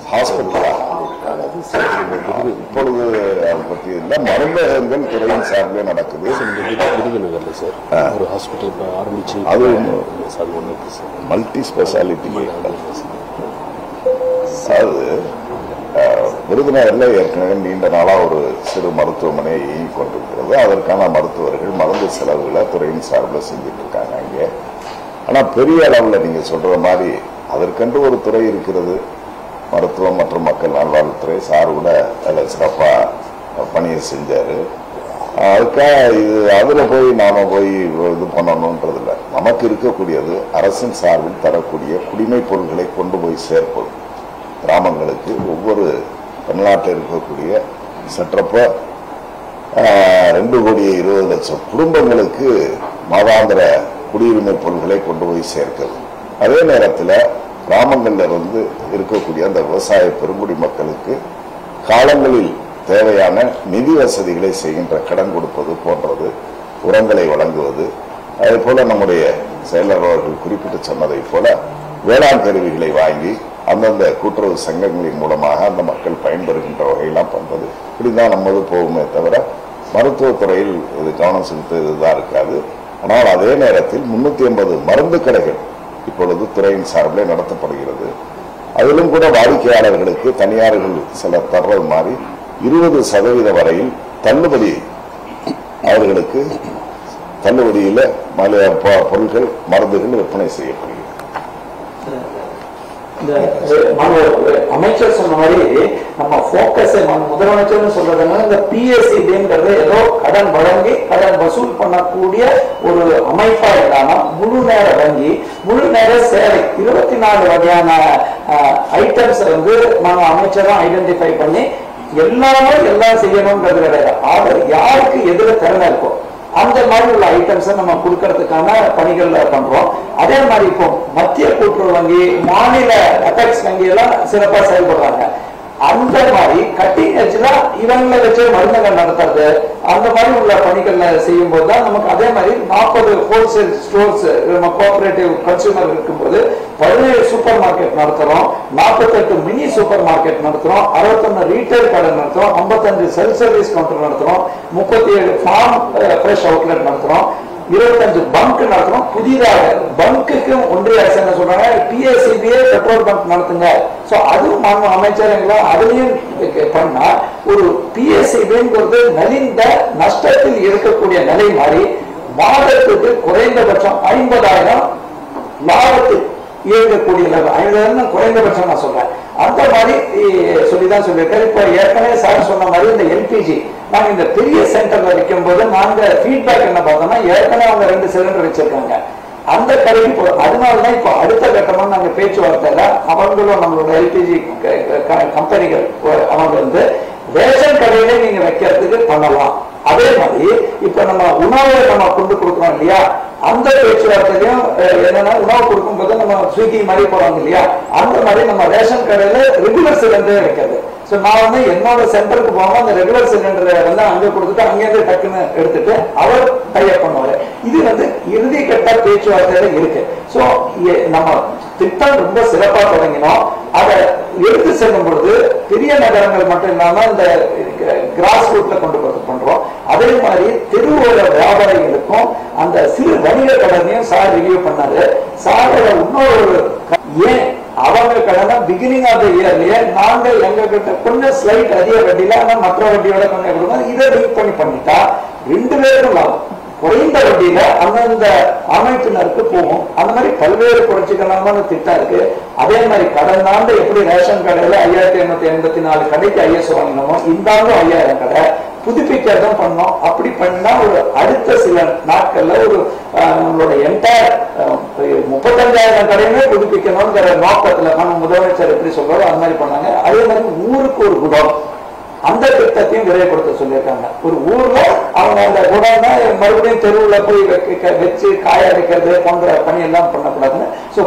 ஹாஸ்பிட்டலா இப்பொழுது அதை பற்றி இல்லை மருந்தகங்கள் துறையின் சார்பிலே நடக்குது விருதுநகர்ல சார் ஒரு ஹாஸ்பிட்டல் இப்போ ஆரம்பிச்சு அது அது ஒன்று இருக்கு சார் மல்டி ஸ்பெஷாலிட்டி அது அஹ், விருதுநகர்ல ஏற்கனவே நீண்ட நாளா ஒரு சிறு மருத்துவமனை இயங்கிக் கொண்டிருக்கிறது அதற்கான மருத்துவர்கள் மருந்து செலவுகளை துறையின் சார்பில் செஞ்சுட்டு இருக்காங்க அங்கே ஆனா பெரிய அளவில் நீங்க சொல்ற மாதிரி அதற்கென்று ஒரு துறை இருக்கிறது மருத்துவம் மற்றும் மக்கள் நல்வாழ்வுத்துறை சார் கூட அதில் சிறப்பாக பணியை செஞ்சாரு அதுக்காக இது அதில் போய் நாம போய் இது பண்ணணுன்றது இல்லை நமக்கு இருக்கக்கூடியது அரசின் சார்பில் தரக்கூடிய குடிமைப் பொருட்களை கொண்டு போய் சேர்ப்பது கிராமங்களுக்கு ஒவ்வொரு தமிழ்நாட்டில் இருக்கக்கூடிய சற்றப்ப ஆஹ், ரெண்டு கோடி இருபது லட்சம் குடும்பங்களுக்கு மாதாந்திர குடியுரிமை பொருட்களை கொண்டு போய் சேர்க்கிறது அதே நேரத்தில் கிராமங்கள்ல இருந்து இருக்கக்கூடிய அந்த விவசாய பெருங்குடி மக்களுக்கு காலங்களில் தேவையான நிதி வசதிகளை செய்கின்ற கடன் கொடுப்பது போன்றது உரங்களை வழங்குவது அதே போல நம்முடைய செயலர் அவர்கள் குறிப்பிட்டு சொன்னதை போல வேளாண் கருவிகளை வாங்கி அந்தந்த கூட்டுறவு சங்கங்களின் மூலமாக அந்த மக்கள் பயன்பெறுகின்ற வகையெல்லாம் பண்றது இப்படிதான் நம்மது போகுமே தவிர மருத்துவத்துறையில் இது கவனம் செலுத்துவதுதான் இருக்காது ஆனால் அதே நேரத்தில் முன்னூத்தி ஐம்பது மருந்து கடைகள் இப்பொழுது துறையின் சார்பிலே நடத்தப்படுகிறது அதிலும் கூட வாடிக்கையாளர்களுக்கு தனியார்கள் சிலர் தர்றது மாதிரி இருபது சதவீத வரையில் தள்ளுபடி அவர்களுக்கு தள்ளுபடியில் மல பொ- பொருட்கள் மருந்துகள் விற்பனை செய்யப்படுகிறது இந்த மாணவர் அமைச்சர் சொன்ன மாதிரி நம்ம போக்கஸ் முதலமைச்சர்னு சொல்றதுனால இந்த பிஎஸ்சிபிங்கிறது ஏதோ கடன் வழங்கி கடன் வசூல் பண்ணக்கூடிய ஒரு அமைப்பா இல்லாம முழு நேர வங்கி முழு நேர சேவை இருபத்தி நாலு வகையான ஐட்டம்ஸ் வந்து நம்ம அமைச்சரும் ஐடென்டிஃபை பண்ணி எல்லாமே எல்லாம் செய்யணும்ன்றது கிடையாது ஆர்டர் யாருக்கு எதிர திறமை இருக்கோ அந்த மாதிரி உள்ள ஐட்டம்ஸை நம்ம கொடுக்கறதுக்கான பணிகள்ல பண்றோம் அதே மாதிரி இப்போ மத்திய கூட்டுறவு வங்கி மாநில அபெக்ஸ் வங்கி எல்லாம் சிறப்பா செயல்படுறாங்க அந்த மாதிரி கட்டிங் எட்ஜ்ல இவங்களை வச்சு மருந்துகள் நடத்துறது அந்த மாதிரி உள்ள பணிகள்ல செய்யும் போது தான் நமக்கு அதே மாதிரி நாற்பது ஹோல்சேல் ஸ்டோர்ஸ் நம்ம கோஆபரேட்டிவ் கன்சூமர் இருக்கும்போது பதினேழு சூப்பர் மார்க்கெட் நடத்துறோம் நாற்பத்தெட்டு மினி சூப்பர் மார்க்கெட் நடத்துறோம் அறுபத்தொன்னு ரீட்டைல் கடை நடத்துறோம் ஐம்பத்தஞ்சு செல்ஃப் சர்வீஸ் கவுண்டர் நடத்துறோம் முப்பத்தி ஏழு ஃபார்ம் ஃப்ரெஷ் அவுட்லெட் நடத்துறோம் இருபத்தஞ்சு பங்க் நடத்துறோம் புதிதாக பங்குக்கு ஒன்றிய அரசு என்ன சொல்றாங்க பிஎஸ்சிபிஏ பெட்ரோல் பங்க் நடத்துங்க சோ அதுவும் நம்ம அமைச்சர் எங்களை அதுலயும் பண்ணா ஒரு பிஎஸ்சிபிங்கிறது நலிந்த நஷ்டத்தில் இருக்கக்கூடிய நிலை மாறி மாதத்துக்கு குறைந்தபட்சம் ஐம்பதாயிரம் லாபத்தில் இயங்கக்கூடிய level. ஐம்பதாயிரம் குறைந்தபட்சம் நான் சொல்றேன் அந்த மாதிரி இ- சொல்லிதான் சொல்லியிருக்காரு இப்ப ஏற்கனவே சார் சொன்ன மாதிரி இந்த எல்பிஜி நாங்க இந்த பெரிய சென்டர்ல வைக்கும் போது நாங்க ஃபீட்பேக் என்ன பார்த்தோம்னா ஏற்கனவே அவங்க ரெண்டு சிலிண்டர் வச்சிருக்காங்க அந்த கடைக்கு போ அதனாலதான் இப்போ அடுத்த கட்டமா நாங்க பேச்சுவார்த்தையில அவங்களும் நம்மளோட எல்பிஜி கம்பெனிகள் அவங்க வந்து ரேஷன் கடையில நீங்க வைக்கிறதுக்கு பண்ணலாம் அதே மாதிரி இப்ப நம்ம உணவை நம்ம கொண்டு கொடுக்குறோம் இல்லையா அந்த பேச்சுவார்த்தையிலும் அஹ், என்னன்னா உணவு கொடுக்கும்போது நம்ம ஸ்விக்கி மாதிரி போறாங்க இல்லையா அந்த மாதிரி நம்ம ரேஷன் கடையில ரெகுலர் சிலிண்டர் வைக்கிறது சோ நான் வந்து என்னோட சென்டருக்கு போகும்போது அந்த ரெகுலர் சிலிண்டரை வந்து அங்க கொடுத்துட்டு அங்கேருந்து டக்குன்னு எடுத்துட்டு அவர் டைப் பண்ணுவாரு இது வந்து இறுதி கட்ட பேச்சுவார்த்தையில இருக்கு சோ நம்ம திட்டம் ரொம்ப சிறப்பா தொடங்கினோம் அதை எடுத்து செல்லும் பொழுது பெரிய நகரங்கள் மட்டும் இல்லாம இந்த கிராஸ் ரூட்ல கொண்டு போறது பண்றோம் அதே மாதிரி தெருவோர வியாபாரிகளுக்கும் அந்த சிறு வணிக கடனையும் சார் ரிவ்யூ பண்ணாரு சாரோட இன்னொரு க- ஏன் அவங்க கடனை பிகினிங் ஆஃப் த இயர்லயே நாங்க எங்க கிட்ட கொஞ்சம் ஸ்லைட் அதிக வட்டியில ஆனா மற்ற வட்டியோட கொஞ்சம் கொடுக்கணும் இதை லிங்க் பண்ணி பண்ணிட்டா ரெண்டு பேருக்கும் லாபம் குறைந்த வட்டியில அந்தந்த அமைப்பினருக்கு போகும் அந்த மாதிரி பல்வேறு புரட்சிகரமான திட்டம் இருக்கு அதே மாதிரி கடந்த ஆண்டு எப்படி ரேஷன் கடையில ஐயாயிரத்தி எண்ணூத்தி எண்பத்தி நாலு கடைக்கு ஐஎஸ் வாங்கினோமோ இந்த ஆண்டும் ஐயாயிரம் கடை புதுப்பிக்கிறதும் பண்ணோம் அப்படி பண்ணா ஒரு அடுத்த சில நாட்கள்ல ஒரு அஹ், நம்மளோட என்டையர் முப்பத்தஞ்சாயிரம் கடையுமே புதுப்பிக்கணுங்கிற நோக்கத்துல நம்ம முதலமைச்சர் எப்படி சொல்றாரோ அந்த மாதிரி பண்ணாங்க அதே மாதிரி ஊருக்கு ஒரு குடம் அந்த திட்டத்தையும் விரைவுபடுத்த சொல்லியிருக்காங்க ஒரு ஊர்ல அவங்க அந்த குடம்னா மறுபடியும் தெருவுல போய் வைக்க- வச்சு காய வைக்கிறது போன்ற பணி எல்லாம் பண்ணக்கூடாதுன்னு சோ பண்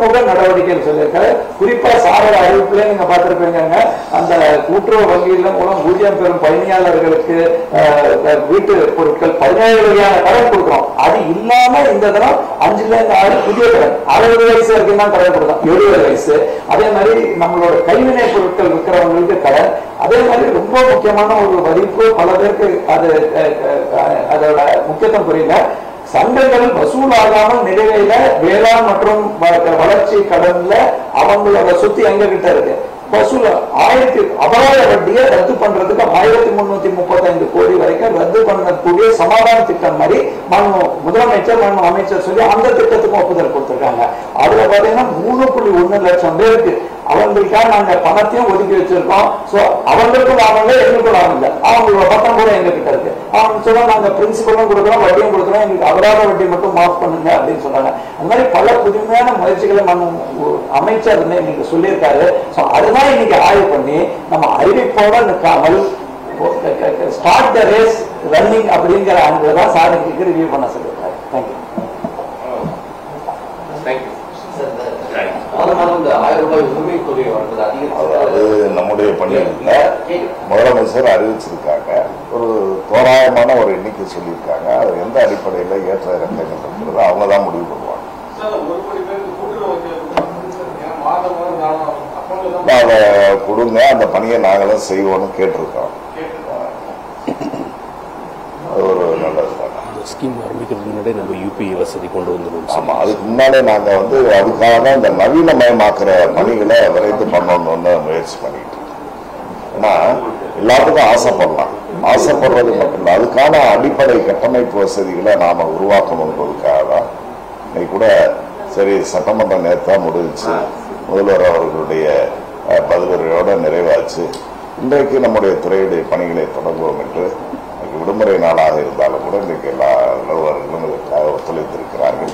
பன்முக நடவடிக்கைகள் சொல்லியிருக்காரு குறிப்பா சாரத அறிவிப்புல நீங்க பார்த்திருப்பீங்க அந்த கூட்டுறவு வங்கியில மூலம் ஊதியம் பெறும் பயணியாளர்களுக்கு அஹ், அஹ், வீட்டு பொருட்கள் பதினேழு வகையான கடன் கொடுக்குறோம் அது இல்லாம இந்த தரம் அஞ்சுல இருந்து ஆறு புதிய கடன் அறுபது வயசு வரைக்கும் தான் கடன் கொடுத்தோம் எழுபது வயசு அதே மாதிரி நம்மளோட கைவினை பொருட்கள் விற்கிறவங்களுக்கு கடன் அதே மாதிரி ரொம்ப முக்கியமான ஒரு வரிப்பு பல பேருக்கு அது அஹ், அஹ், அதோட முக்கியத்துவம் புரியல சங்கங்கள் வசூலாகாமல் நிலுவையில வேளாண் மற்றும் வ- வளர்ச்சி கடன்ல அவங்களோட சொத்து எங்க கிட்ட இருக்கு வசூல் ஆயிரத்தி அபராத வட்டியை ரத்து பண்றதுக்கு ஆயிரத்தி முன்னூத்தி முப்பத்தைந்து கோடி வரைக்கும் ரத்து பண்ணக்கூடிய சமாதான திட்டம் மாதிரி மனு முதலமைச்சர் மனு அமைச்சர் சொல்லி அந்த திட்டத்துக்கும் ஒப்புதல் கொடுத்திருக்காங்க அதுல பாத்தீங்கன்னா மூணு புள்ளி ஒண்ணு லட்சம் பேருக்கு அவங்களுக்காக நாங்க பணத்தையும் ஒதுக்கி வச்சிருக்கோம் சோ அவங்களுக்கும் லாபம் இல்லை எங்களுக்கும் லாபம் இல்லை அவங்களோட பணம் கூட எங்க கிட்ட இருக்கு அவங்க சொன்னா நாங்க பிரின்சிபலும் கொடுக்குறோம் வட்டியும் கொடுக்குறோம் எங்களுக்கு அபராத வட்டி மட்டும் மாஃப் பண்ணுங்க அப்படின்னு சொன்னாங்க அந்த மாதிரி பல புதுமையான முயற்சிகளை மனு அமைச்சர் வந்து இன்னைக்கு சொல்லியிருக்காரு சோ அதுதான் இன்னைக்கு ஆய்வு பண்ணி நம்ம அறிவிப்போட நிற்காமல் ஸ்டார்ட் த ரேஸ் ரன்னிங் அப்படிங்கிற ஆங்கில தான் சார் இன்னைக்கு ரிவ்யூ பண்ண சொல்லியிருக்காரு தேங்க்யூ அதனால இந்த ஆயிரம் ரூபாய் உரிமை தொகை வழங்குது அது அது அதிகம் நம்முடைய பணியில முதலமைச்சர் அறிவிச்சிருக்காங்க ஒரு தோராயமான ஒரு எண்ணிக்கை சொல்லியிருக்காங்க அது எந்த அடிப்படையில் ஏற்ற இறக்கங்கள் இருக்கிறது அவங்க தான் முடிவு பண்ணுவாங்க அதை கொடுங்க அந்த பணியை நாங்களும் செய்வோம்னு கேட்டிருக்கோம் அது ஒரு நல்லது தானே இந்த ஸ்கீம் ஆரம்பிக்கிறதுக்கு முன்னாடி நம்ம யூபிஐ வசதி கொண்டு வந்துடும் ஆமா அதுக்கு முன்னாலே நாங்க வந்து அதுக்காக தான் இந்த நவீனமயமாக்குற பணிகளை விரைந்து பண்ணணும்னு முயற்சி பண்ணிட்டு இருக்கோம். ஏன்னா எல்லாத்துக்கும் ஆசைப்படலாம் ஆசைப்படுறது மட்டும் இல்லை அதுக்கான அடிப்படை கட்டமைப்பு வசதிகளை நாம உருவாக்கணுன்றதுக்காக தான் இன்னைக்கு கூட சரி சட்டமன்றம் நேத்தா முடிஞ்சுச்சு முதல்வர் அவர்களுடைய அஹ், பதிலுரையோட நிறைவாச்சு இன்றைக்கு நம்முடைய துறையுடைய பணிகளை தொடங்குவோம் என்று இன்னைக்கு விடுமுறை நாளாக இருந்தாலும் கூட இன்றைக்கு எல்லா அலுவலர்களும் இதற்காக ஒத்துழைத்திருக்கிறார்கள்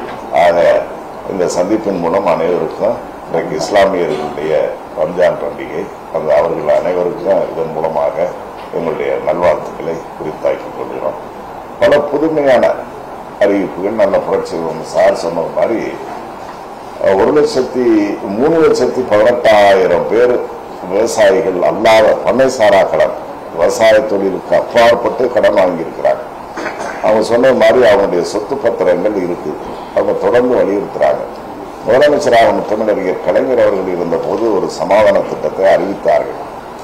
ஆக இந்த சந்திப்பின் மூலம் அனைவருக்கும் இன்றைக்கு இஸ்லாமியர்களுடைய ரம்ஜான் பண்டிகை அந்த அவர்கள் அனைவருக்கும் இதன் மூலமாக எங்களுடைய நல்வாழ்த்துக்களை குறித்தாக்கிக் கொள்கிறோம் பல புதுமையான அறிவிப்புகள் நல்ல புரட்சி சார் சொன்னது மாதிரி அஹ், ஒரு லட்சத்தி மூணு லட்சத்தி பதினெட்டாயிரம் பேர் விவசாயிகள் அல்லாத பண்ணைசாரா கடன் விவசாய தொழிலுக்கு அப்பாற்பட்டு கடன் வாங்கியிருக்கிறாங்க அவங்க சொன்ன மாதிரி அவங்களுடைய சொத்து பத்திரங்கள் இருக்கு அவங்க தொடர்ந்து வலியுறுத்துறாங்க முதலமைச்சராக முத்தமிழறிஞர் கலைஞர் அவர்கள் இருந்த போது ஒரு சமாதான திட்டத்தை அறிவித்தார்கள்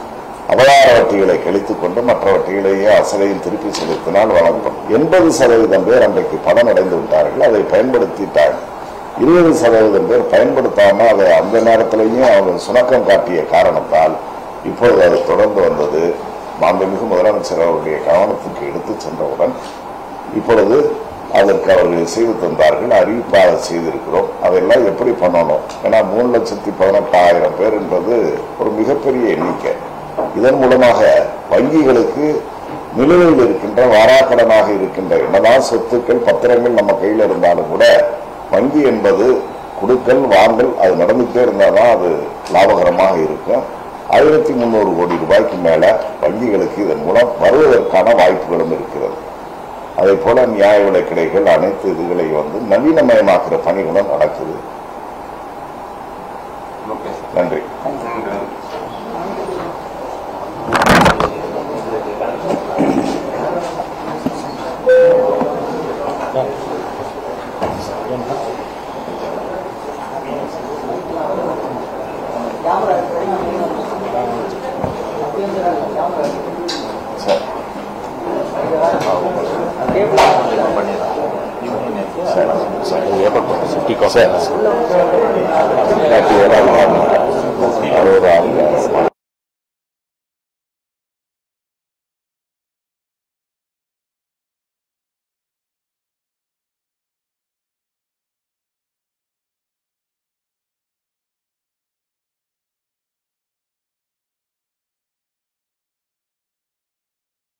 அபகார வட்டிகளை கழித்துக் கொண்டு மற்ற வட்டிகளையே அசலையும் திருப்பி செலுத்தினால் வழங்கும் எண்பது சதவீதம் பேர் அன்றைக்கு பலன் அடைந்து விட்டார்கள் அதை பயன்படுத்திட்டாங்க இருபது சதவீதம் பேர் பயன்படுத்தாம அதை அந்த நேரத்திலேயும் அவங்க சுணக்கம் காட்டிய காரணத்தால் இப்பொழுது அது தொடர்ந்து வந்தது மாண்புமிகு முதலமைச்சர் அவருடைய கவனத்துக்கு எடுத்து சென்றவுடன் இப்பொழுது அதற்கு அவர்கள் செய்து தந்தார்கள் அறிவிப்பாக செய்திருக்கிறோம் அதெல்லாம் எப்படி பண்ணணும் ஏன்னா மூணு லட்சத்தி பதினெட்டாயிரம் பேர் என்பது ஒரு மிகப்பெரிய எண்ணிக்கை இதன் மூலமாக வங்கிகளுக்கு நிலுவையில் இருக்கின்ற வாராக்கடனாக இருக்கின்ற என்னதான் சொத்துக்கள் பத்திரங்கள் நம்ம கையில் இருந்தாலும் கூட வங்கி என்பது கொடுக்கல் வாங்கல் அது நடந்துகிட்டே இருந்தால் தான் அது லாபகரமாக இருக்கும் ஆயிரத்தி முந்நூறு கோடி ரூபாய்க்கு மேல வங்கிகளுக்கு இதன் மூலம் வருவதற்கான வாய்ப்புகளும் இருக்கிறது அதே போல நியாய விலை கிடைகள் அனைத்து இதுகளையும் வந்து நவீனமயமாக்குற பணிகளும் நடக்குது நன்றி சரி சரி சரி ஏற்பாடு பண்ணுறோம் சேஃப்டி சரி காஸ்ட் சரி. காட்டி ஏதாவது வாங்க. அறுபது ஆளுங்க